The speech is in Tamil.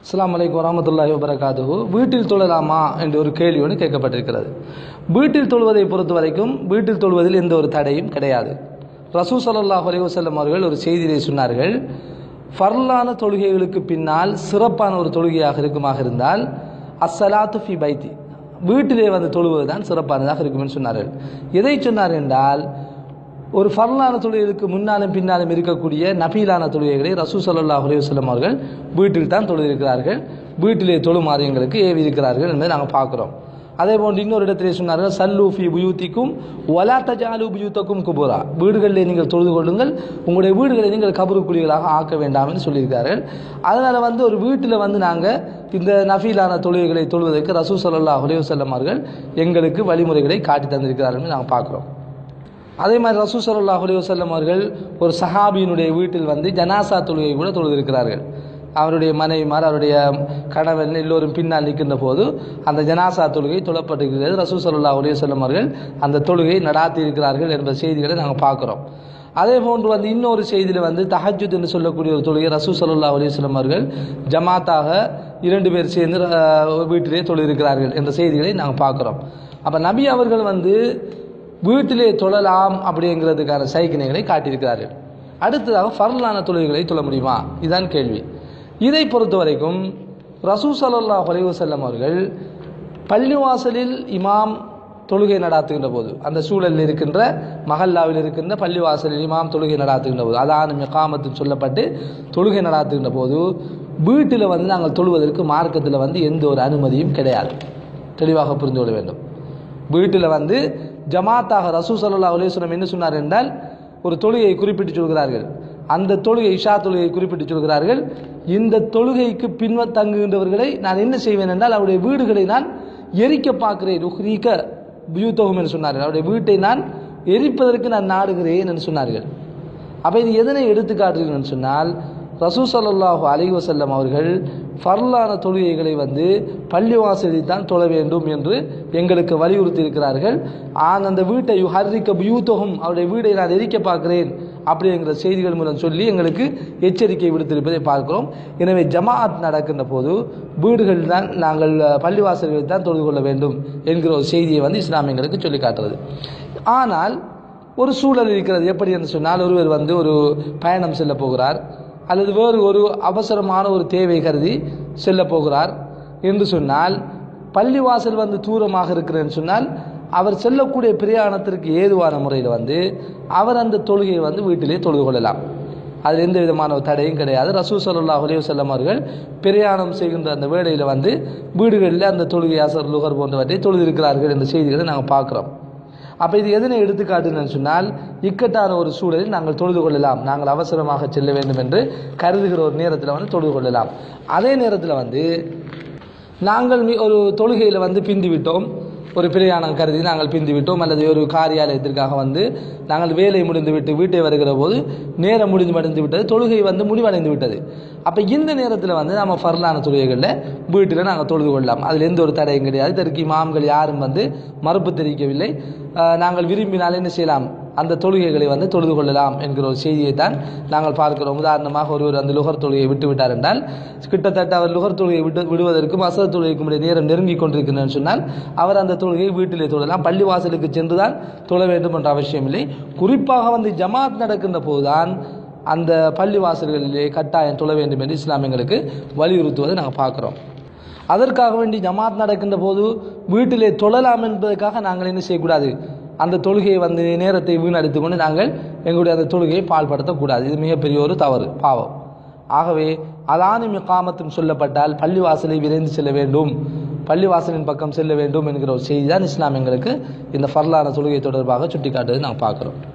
அஸ்ஸலாமு அலைக்கும் வரமத்துல்லாஹி வபரகாத்துஹு வீட்டில் தொழலாமா என்ற ஒரு கேள்வி ஒன்று கேட்கப்பட்டிருக்கிறது வீட்டில் தொழுவதை பொறுத்த வரைக்கும் வீட்டில் தொழுவதில் எந்த ஒரு தடையும் கிடையாது ரசூ ஸல்லல்லாஹு அலைஹி வஸல்லம் அவர்கள் ஒரு செய்தியை சொன்னார்கள் ஃபர்லான தொழுகைகளுக்கு பின்னால் சிறப்பான ஒரு தொழுகையாக இருக்குமாக இருந்தால் அஸ்ஸலாத்து ஃபி பைத்தி வீட்டிலே வந்து தொழுவது தான் சிறப்பானதாக இருக்கும்னு சொன்னார்கள் எதை சொன்னார் என்றால் ஒரு ஃபர்லான தொழுகைகளுக்கு முன்னாலும் பின்னாலும் இருக்கக்கூடிய நபீலான தொழுகைகளை ரசூ சல்லாஹ் அலையுஸ்லம் அவர்கள் வீட்டில் தான் தொழுதிருக்கிறார்கள் வீட்டிலே தொழுமாறு எங்களுக்கு ஏவி இருக்கிறார்கள் என்பதை நாங்கள் பார்க்குறோம் அதே போன்று இன்னொரு இடத்திலே சொன்னார்கள் சல்லு ஃபி புயூத்திக்கும் ஒலா தஜாலு புயூத்தக்கும் குபுரா வீடுகளிலே நீங்கள் தொழுது கொள்ளுங்கள் உங்களுடைய வீடுகளை நீங்கள் கபருக்குழிகளாக ஆக்க வேண்டாம் என்று சொல்லியிருக்கிறார்கள் அதனால் வந்து ஒரு வீட்டில் வந்து நாங்கள் இந்த நஃபீலான தொழுகைகளை தொழுவதற்கு ரசூ சல்லாஹ் அலையுஸ்லம் அவர்கள் எங்களுக்கு வழிமுறைகளை காட்டி தந்திருக்கிறார்கள் நாங்கள் பார்க்குறோம் அதே மாதிரி ரசூ சல்லாஹ் அலி வசல்லம் அவர்கள் ஒரு சஹாபியினுடைய வீட்டில் வந்து ஜனாசா தொழுகை கூட தொழுதிருக்கிறார்கள் அவருடைய மனைவிமார் அவருடைய கணவன் எல்லோரும் பின்னால் நிற்கின்ற போது அந்த ஜனாசா தொழுகை தொழப்பட்டிருக்கிறது ரசூ சல்லாஹ் அலி வல்லம் அவர்கள் அந்த தொழுகை நடாத்தி இருக்கிறார்கள் என்ற செய்திகளை நாங்கள் பார்க்குறோம் அதே போன்று வந்து இன்னொரு செய்தியில் வந்து தஹஜுத் என்று சொல்லக்கூடிய ஒரு தொழுகை ரசூ சல்லா அலிஸ்லம் அவர்கள் ஜமாத்தாக இரண்டு பேர் சேர்ந்து வீட்டிலே தொழிலிருக்கிறார்கள் என்ற செய்திகளை நாங்கள் பார்க்குறோம் அப்போ நபி அவர்கள் வந்து வீட்டிலே தொழலாம் அப்படிங்கிறதுக்கான சைக்கிணைகளை காட்டியிருக்கிறார்கள் அடுத்ததாக ஃபர்லான தொழில்களை தொழ முடியுமா இதுதான் கேள்வி இதை பொறுத்த வரைக்கும் ரசூ சல்லா செல்லம் அவர்கள் பள்ளிவாசலில் இமாம் தொழுகை நடாத்துகின்ற போது அந்த சூழலில் இருக்கின்ற மஹல்லாவில் இருக்கின்ற பள்ளிவாசலில் இமாம் தொழுகை நடாத்துகின்ற போது அதான் மெகாமத்தில் சொல்லப்பட்டு தொழுகை நடாத்துகின்ற போது வீட்டில் வந்து நாங்கள் தொழுவதற்கு மார்க்கத்தில் வந்து எந்த ஒரு அனுமதியும் கிடையாது தெளிவாக புரிந்து கொள்ள வேண்டும் வீட்டில் வந்து ஜமாத்தாக ரசூ சல்லா அலுவலம் என்ன சொன்னார் என்றால் ஒரு தொழுகையை குறிப்பிட்டு சொல்கிறார்கள் அந்த தொழுகை இஷா தொழுகையை குறிப்பிட்டு சொல்கிறார்கள் இந்த தொழுகைக்கு பின்வ தங்குகின்றவர்களை நான் என்ன செய்வேன் என்றால் அவருடைய வீடுகளை நான் எரிக்க பார்க்கிறேன் உஹ்ரீக்க பியூத்தகம் என்று சொன்னார்கள் அவருடைய வீட்டை நான் எரிப்பதற்கு நான் நாடுகிறேன் என்று சொன்னார்கள் அப்போ இது எதனை எடுத்து காட்டுகிறேன் சொன்னால் ரசூ சல்லாஹூ அலி வசல்லம் அவர்கள் ஃபர்லான தொழுகைகளை வந்து பள்ளிவாசலில் தான் தொழ வேண்டும் என்று எங்களுக்கு வலியுறுத்தி இருக்கிறார்கள் ஆன் அந்த வீட்டை ஹர்ரிக்க பியூத்தகம் அவருடைய வீடை நான் எரிக்க பார்க்கிறேன் அப்படிங்கிற செய்திகள் மூலம் சொல்லி எங்களுக்கு எச்சரிக்கை விடுத்திருப்பதை பார்க்கிறோம் எனவே ஜமாஅத் நடக்கின்ற போது வீடுகளில் தான் நாங்கள் பள்ளிவாசல்களில் தான் தொழுது கொள்ள வேண்டும் என்கிற ஒரு செய்தியை வந்து இஸ்லாம் எங்களுக்கு சொல்லி காட்டுறது ஆனால் ஒரு சூழல் இருக்கிறது எப்படி என்று சொன்னால் ஒருவர் வந்து ஒரு பயணம் செல்ல போகிறார் அல்லது வேறு ஒரு அவசரமான ஒரு தேவை கருதி செல்ல போகிறார் என்று சொன்னால் பள்ளிவாசல் வந்து தூரமாக இருக்கிறேன்னு சொன்னால் அவர் செல்லக்கூடிய பிரயாணத்திற்கு ஏதுவான முறையில் வந்து அவர் அந்த தொழுகையை வந்து வீட்டிலே தொழுது கொள்ளலாம் அதில் எந்த விதமான தடையும் கிடையாது ரசூ சல்லா அலையுசல்லம் அவர்கள் பிரயாணம் செய்கின்ற அந்த வேளையில் வந்து வீடுகளில் அந்த தொழுகை அசர் லுகர் போன்றவற்றை தொழுதிருக்கிறார்கள் என்ற செய்திகளை நாங்கள் பார்க்குறோம் அப்போ இது எதனை எடுத்துக்காட்டுன்னு சொன்னால் இக்கட்டான ஒரு சூழலில் நாங்கள் தொழுது கொள்ளலாம் நாங்கள் அவசரமாக செல்ல வேண்டும் என்று கருதுகிற ஒரு நேரத்தில் வந்து தொழுது கொள்ளலாம் அதே நேரத்தில் வந்து நாங்கள் ஒரு தொழுகையில் வந்து பிந்தி விட்டோம் ஒரு பிரயாணம் கருதி நாங்கள் பிந்தி விட்டோம் அல்லது ஒரு காரியாலயத்திற்காக வந்து நாங்கள் வேலை முடிந்து விட்டு வீட்டை வருகிற போது நேரம் முடிந்து மடிந்து விட்டது தொழுகை வந்து முடிவடைந்து விட்டது அப்போ இந்த நேரத்தில் வந்து நம்ம ஃபர்லான தொழுகைகளில் வீட்டில் நாங்கள் தொழுது கொள்ளலாம் அதில் எந்த ஒரு தடையும் கிடையாது இதற்கு இமாம்கள் யாரும் வந்து மறுப்பு தெரிவிக்கவில்லை நாங்கள் விரும்பினால் என்ன செய்யலாம் அந்த தொழுகைகளை வந்து தொழுது கொள்ளலாம் என்கிற ஒரு செய்தியை தான் நாங்கள் பார்க்கிறோம் உதாரணமாக ஒருவர் அந்த லுகர் தொழுகையை விட்டு விட்டார் என்றால் கிட்டத்தட்ட அவர் லுகர் தொழுகையை விட்டு விடுவதற்கும் அசர தொழுகைக்கும் இடையே நேரம் நெருங்கி கொண்டிருக்கிறேன் சொன்னால் அவர் அந்த தொழுகையை வீட்டிலே தொழலாம் பள்ளி வாசலுக்கு சென்று தான் தொழ வேண்டும் என்ற அவசியம் இல்லை குறிப்பாக வந்து ஜமாத் நடக்கின்ற போதுதான் அந்த பள்ளி வாசல்களிலே கட்டாயம் தொழ வேண்டும் என்று இஸ்லாமியங்களுக்கு வலியுறுத்துவதை நாங்கள் பார்க்குறோம் அதற்காக வேண்டி ஜமாத் நடக்கின்ற போது வீட்டிலே தொழலாம் என்பதற்காக நாங்கள் என்ன செய்யக்கூடாது அந்த தொழுகையை வந்து நேரத்தை வீணடித்து கொண்டு நாங்கள் எங்களுடைய அந்த தொழுகையை பால்படுத்தக்கூடாது இது மிகப்பெரிய ஒரு தவறு பாவம் ஆகவே அதானி மிகாமத்தும் சொல்லப்பட்டால் பள்ளிவாசலை விரைந்து செல்ல வேண்டும் பள்ளிவாசலின் பக்கம் செல்ல வேண்டும் என்கிற ஒரு செய்தி தான் இஸ்லாம் எங்களுக்கு இந்த ஃபர்லான தொழுகை தொடர்பாக சுட்டிக்காட்டுவதை நாங்கள் பார்க்குறோம்